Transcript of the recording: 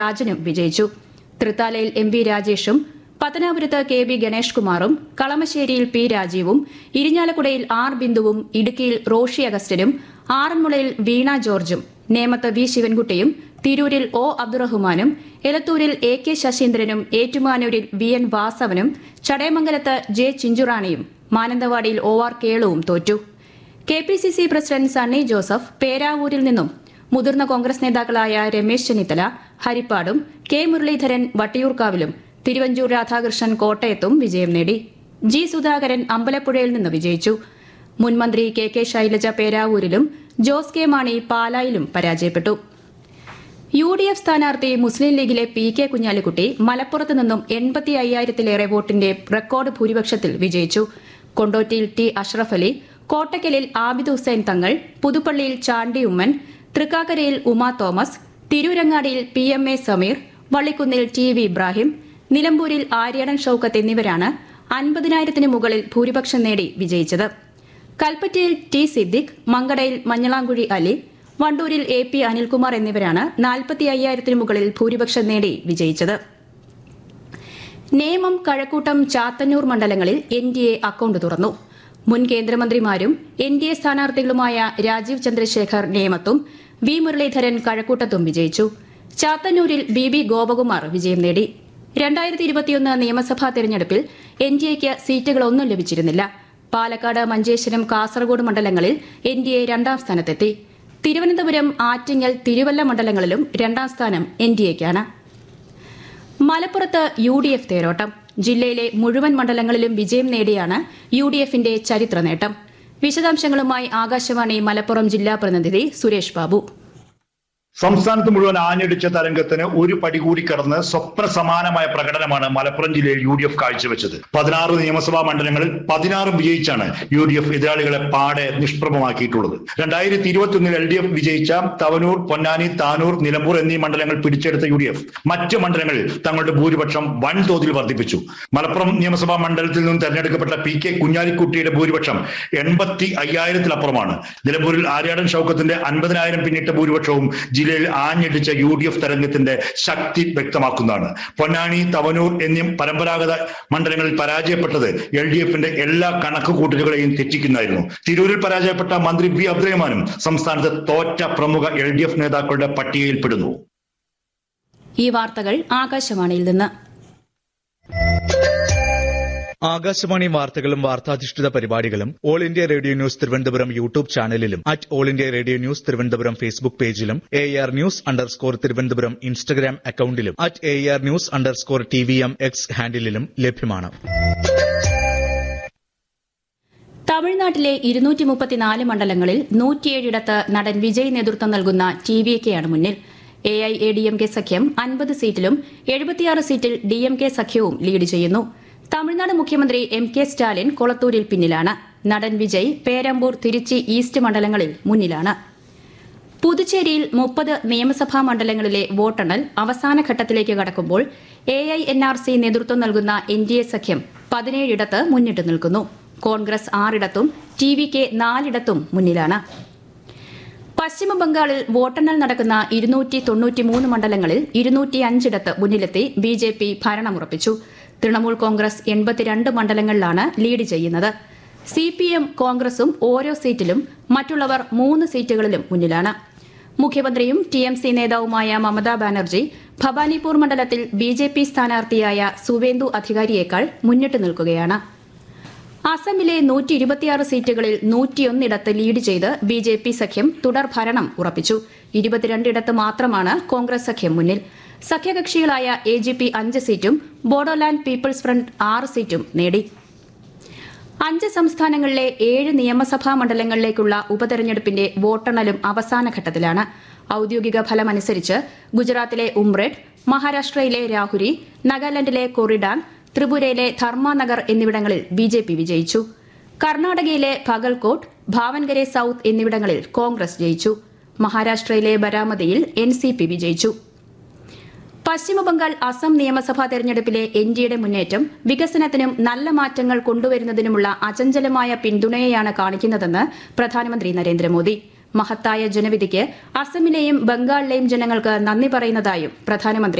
രാജനും വിജയിച്ചു തൃത്താലയിൽ M V രാജേഷും പത്തനാപുരത്ത് K B Ganesh കുമാറും കളമശ്ശേരിയിൽ പി രാജീവും ഇരിഞ്ഞാലക്കുടയിൽ ആർ ബിന്ദുവും ഇടുക്കിയിൽ റോഷി അഗസ്റ്റിനും ആറന്മുളയിൽ വീണ ജോർജും നേമത്ത് വി ശിവൻകുട്ടിയും തിരൂരിൽ ഒ അബ്ദുറഹ്മാനും എലത്തൂരിൽ എ കെ ശശീന്ദ്രനും ഏറ്റുമാനൂരിൽ വി എൻ വാസവനും ചടയമംഗലത്ത് ജെ ചിഞ്ചുറാണിയും മാനന്തവാടിയിൽ ഒ ആർ കേളുവും തോറ്റു K P C C president Sunny Joseph പേരാവൂരിൽ നിന്നും മുതിർന്ന കോൺഗ്രസ് നേതാക്കളായ രമേശ് ചെന്നിത്തല ഹരിപ്പാടും കെ മുരളീധരൻ വട്ടിയൂർക്കാവിലും തിരുവഞ്ചൂർ രാധാകൃഷ്ണൻ കോട്ടയത്തും വിജയം നേടി ജി സുധാകരൻ അമ്പലപ്പുഴയിൽ നിന്ന് വിജയിച്ചു മുൻമന്ത്രി കെ കെ ശൈലജ പേരാവൂരിലും ജോസ് കെ മാണി പാലായിലും പരാജയപ്പെട്ടു യു ഡി എഫ് സ്ഥാനാർത്ഥി മുസ്ലിം ലീഗിലെ പി കെ കുഞ്ഞാലിക്കുട്ടി മലപ്പുറത്ത് നിന്നും എൺപത്തി അയ്യായിരത്തിലേറെ വോട്ടിന്റെ റെക്കോർഡ് ഭൂരിപക്ഷത്തിൽ വിജയിച്ചു കൊണ്ടോട്ടിയിൽ ടി അഷ്റഫ് അലി കോട്ടക്കലിൽ ആബിദ് ഹുസൈൻ തങ്ങൾ പുതുപ്പള്ളിയിൽ ചാണ്ടി ഉമ്മൻ തൃക്കാക്കരയിൽ ഉമാ തോമസ് തിരൂരങ്ങാടിയിൽ പി എം എ സമീർ വള്ളിക്കുന്നിൽ ടി വി ഇബ്രാഹിം നിലമ്പൂരിൽ ആര്യടൻ ഷൌക്കത്ത് എന്നിവരാണ് അൻപതിനായിരത്തിന് മുകളിൽ ഭൂരിപക്ഷം നേടി വിജയിച്ചത് കൽപ്പറ്റയിൽ ടി സിദ്ദിഖ് മങ്കടയിൽ മഞ്ഞളാങ്കുഴി അലി വണ്ടൂരിൽ എ പി അനിൽകുമാർ എന്നിവരാണ് നാൽപ്പത്തി അയ്യായിരത്തിന് മുകളിൽ ഭൂരിപക്ഷം നേടി വിജയിച്ചത് നേമം കഴക്കൂട്ടം ചാത്തന്നൂർ മണ്ഡലങ്ങളിൽ എൻ ഡി എ അക്കൌണ്ട് തുറന്നു മുൻ കേന്ദ്രമന്ത്രിമാരും എൻ ഡി എ സ്ഥാനാർത്ഥികളുമായ രാജീവ് ചന്ദ്രശേഖർ നേമത്തും വി മുരളീധരൻ കഴക്കൂട്ടത്തും വിജയിച്ചു ചാത്തന്നൂരിൽ ബി ബി ഗോപകുമാർ വിജയം നേടി രണ്ടായിരത്തി ഇരുപത്തിയൊന്ന് നിയമസഭാ തെരഞ്ഞെടുപ്പിൽ എൻ ഡി എക്ക് സീറ്റുകളൊന്നും ലഭിച്ചിരുന്നില്ല പാലക്കാട് മഞ്ചേശ്വരം കാസർഗോഡ് മണ്ഡലങ്ങളിൽ എൻ ഡി എ രണ്ടാം സ്ഥാനത്തെത്തി തിരുവനന്തപുരം ആറ്റിങ്ങൽ തിരുവല്ല മണ്ഡലങ്ങളിലും രണ്ടാം സ്ഥാനം എൻ ഡി എക്കാണ് മലപ്പുറത്ത് യു ഡി എഫ് തേരോട്ടം ജില്ലയിലെ മുഴുവൻ മണ്ഡലങ്ങളിലും വിജയം നേടിയാണ് യു ഡി എഫിന്റെ ചരിത്ര നേട്ടം വിശദാംശങ്ങളുമായി ആകാശവാണി മലപ്പുറം ജില്ലാ പ്രതിനിധി സുരേഷ് ബാബു സംസ്ഥാനത്ത് മുഴുവൻ ആഞ്ഞടിച്ച തരംഗത്തിന് ഒരു പടി കൂടി കടന്ന് സ്വപ്ന സമാനമായ പ്രകടനമാണ് മലപ്പുറം ജില്ലയിൽ യു ഡി എഫ് കാഴ്ചവെച്ചത് പതിനാറ് നിയമസഭാ മണ്ഡലങ്ങളിൽ പതിനാറും വിജയിച്ചാണ് യു ഡി എഫ് എതിരാളികളെ പാടെ നിഷ്പ്രഭമാക്കിയിട്ടുള്ളത് രണ്ടായിരത്തി ഇരുപത്തിയൊന്നിൽ എൽ ഡി എഫ് വിജയിച്ച തവനൂർ പൊന്നാനി താനൂർ നിലമ്പൂർ എന്നീ മണ്ഡലങ്ങൾ പിടിച്ചെടുത്ത യു ഡി എഫ് മറ്റ് മണ്ഡലങ്ങളിൽ തങ്ങളുടെ ഭൂരിപക്ഷം വൻതോതിൽ വർദ്ധിപ്പിച്ചു മലപ്പുറം നിയമസഭാ മണ്ഡലത്തിൽ നിന്നും തെരഞ്ഞെടുക്കപ്പെട്ട പി കെ കുഞ്ഞാലിക്കുട്ടിയുടെ ഭൂരിപക്ഷം എൺപത്തി അയ്യായിരത്തിലപ്പുറമാണ് നിലമ്പൂരിൽ ആര്യാടൻ ഷൌക്കത്തിന്റെ അൻപതിനായിരം പിന്നിട്ട ഭൂരിപക്ഷവും ജില്ലയിൽ ആഞ്ഞടിച്ച യു ഡി എഫ് തരംഗത്തിന്റെ ശക്തി വ്യക്തമാക്കുന്നതാണ് പൊന്നാനി തവനൂർ എന്നീ പരമ്പരാഗത മണ്ഡലങ്ങളിൽ പരാജയപ്പെട്ടത് എൽ ഡി എഫിന്റെ എല്ലാ കണക്ക് കൂട്ടലുകളെയും തെറ്റിക്കുന്നതായിരുന്നു തിരൂരിൽ പരാജയപ്പെട്ട മന്ത്രി വി അബ്ദുറഹ്മാനും സംസ്ഥാനത്ത് തോറ്റ പ്രമുഖ എൽ ഡി എഫ് നേതാക്കളുടെ പട്ടികയിൽപ്പെടുന്നു ഈ വാർത്തകൾ ആകാശവാണിയിൽ നിന്ന് ആകാശവാണി വാർത്തകളും വാർത്താധിഷ്ഠിത പരിപാടികളും all India radio news Thiruvananthapuram YouTube ചാനലിലും at all India radio news Thiruvananthapuram Facebook പേജിലും A R news underscore Thiruvananthapuram Instagram അക്കൌണ്ടിലും at A R news underscore T V M X ഹാൻഡിലും ലഭ്യമാണ് തമിഴ്നാട്ടിലെ ഇരുന്നൂറ്റി മുപ്പത്തിനാല് മണ്ഡലങ്ങളിൽ നൂറ്റിയേഴിടത്ത് നടൻ വിജയ് നേതൃത്വം നൽകുന്ന ടി വി കെയാണ് മുന്നിൽ A I A D M K സഖ്യം അൻപത് സീറ്റിലും എഴുപത്തിയാറ് സീറ്റിൽ ഡി എം കെ സഖ്യവും ലീഡ് ചെയ്യുന്നു തമിഴ്നാട് മുഖ്യമന്ത്രി എം കെ സ്റ്റാലിൻ കൊളത്തൂരിൽ പിന്നിലാണ് നടൻ വിജയ് പേരമ്പൂർ തിരുച്ചി ഈസ്റ്റ് മണ്ഡലങ്ങളിൽ മുന്നിലാണ് പുതുച്ചേരിയിൽ മുപ്പത് നിയമസഭാ മണ്ഡലങ്ങളിലെ വോട്ടെണ്ണൽ അവസാന ഘട്ടത്തിലേക്ക് കടക്കുമ്പോൾ A I N R C നേതൃത്വം നൽകുന്ന എൻ ഡി എ സഖ്യം പതിനേഴിടത്ത് മുന്നിട്ട് നിൽക്കുന്നു കോൺഗ്രസ് ആറിടത്തും ടി വി കെ നാലിടത്തും മുന്നിലാണ് പശ്ചിമബംഗാളിൽ വോട്ടെണ്ണൽ നടക്കുന്ന ഇരുന്നൂറ്റി തൊണ്ണൂറ്റിമൂന്ന് മണ്ഡലങ്ങളിൽ ഇരുന്നൂറ്റി അഞ്ചിടത്ത് മുന്നിലെത്തി ബി ജെ പി ഭരണമുറപ്പിച്ചു തൃണമൂൽ കോൺഗ്രസ് എൺപത്തിരണ്ട് മണ്ഡലങ്ങളിലാണ് ലീഡ് ചെയ്യുന്നത് സി പി എം കോൺഗ്രസും ഓരോ സീറ്റിലും മറ്റുള്ളവർ മൂന്ന് സീറ്റുകളിലും മുന്നിലാണ് മുഖ്യമന്ത്രിയും ടി എം സി നേതാവുമായ മമതാ ബാനർജി ഭവാനിപൂർ മണ്ഡലത്തിൽ ബി ജെ പി സ്ഥാനാർത്ഥിയായ സുവേന്ദു അധികാരിയേക്കാൾ മുന്നിട്ട് നിൽക്കുകയാണ് അസമിലെ നൂറ്റി ഇരുപത്തിയാറ് സീറ്റുകളിൽ നൂറ്റിയൊന്നിടത്ത് ലീഡ് ചെയ്ത് ബി ജെ പി സഖ്യം തുടർ ഭരണം ഉറപ്പിച്ചു ഇരുപത്തിരണ്ടിടത്ത് മാത്രമാണ് കോൺഗ്രസ് സഖ്യം മുന്നിൽ സഖ്യകക്ഷികളായ എ ജി പി അഞ്ച് സീറ്റും ബോഡോലാൻഡ് പീപ്പിൾസ് ഫ്രണ്ട് ആറ് സീറ്റും നേടി അഞ്ച് സംസ്ഥാനങ്ങളിലെ ഏഴ് നിയമസഭാ മണ്ഡലങ്ങളിലേക്കുള്ള ഉപതെരഞ്ഞെടുപ്പിന്റെ വോട്ടെണ്ണലും അവസാന ഘട്ടത്തിലാണ് ഔദ്യോഗിക ഫലമനുസരിച്ച് ഗുജറാത്തിലെ ഉംറെഡ് മഹാരാഷ്ട്രയിലെ രാഹുരി നാഗാലാൻഡിലെ കൊറിഡാങ് ത്രിപുരയിലെ ധർമാനഗർ എന്നിവിടങ്ങളിൽ ബി ജെ പി വിജയിച്ചു കർണാടകയിലെ ഭഗൽകോട്ട് ഭാവൻഗരെ സൌത്ത് എന്നിവിടങ്ങളിൽ കോൺഗ്രസ് ജയിച്ചു മഹാരാഷ്ട്രയിലെ ബരാമതിയിൽ എൻ സി പി വിജയിച്ചു പശ്ചിമബംഗാൾ അസം നിയമസഭാ തെരഞ്ഞെടുപ്പിലെ എൻ ഡിയുടെ മുന്നേറ്റം വികസനത്തിനും നല്ല മാറ്റങ്ങൾ കൊണ്ടുവരുന്നതിനുമുള്ള അചഞ്ചലമായ പിന്തുണയെയാണ് കാണിക്കുന്നതെന്ന് പ്രധാനമന്ത്രി നരേന്ദ്രമോദി മഹത്തായ ജനവിധിക്ക് അസമിലെയും ബംഗാളിലെയും ജനങ്ങൾക്ക് നന്ദി പറയുന്നതായും പ്രധാനമന്ത്രി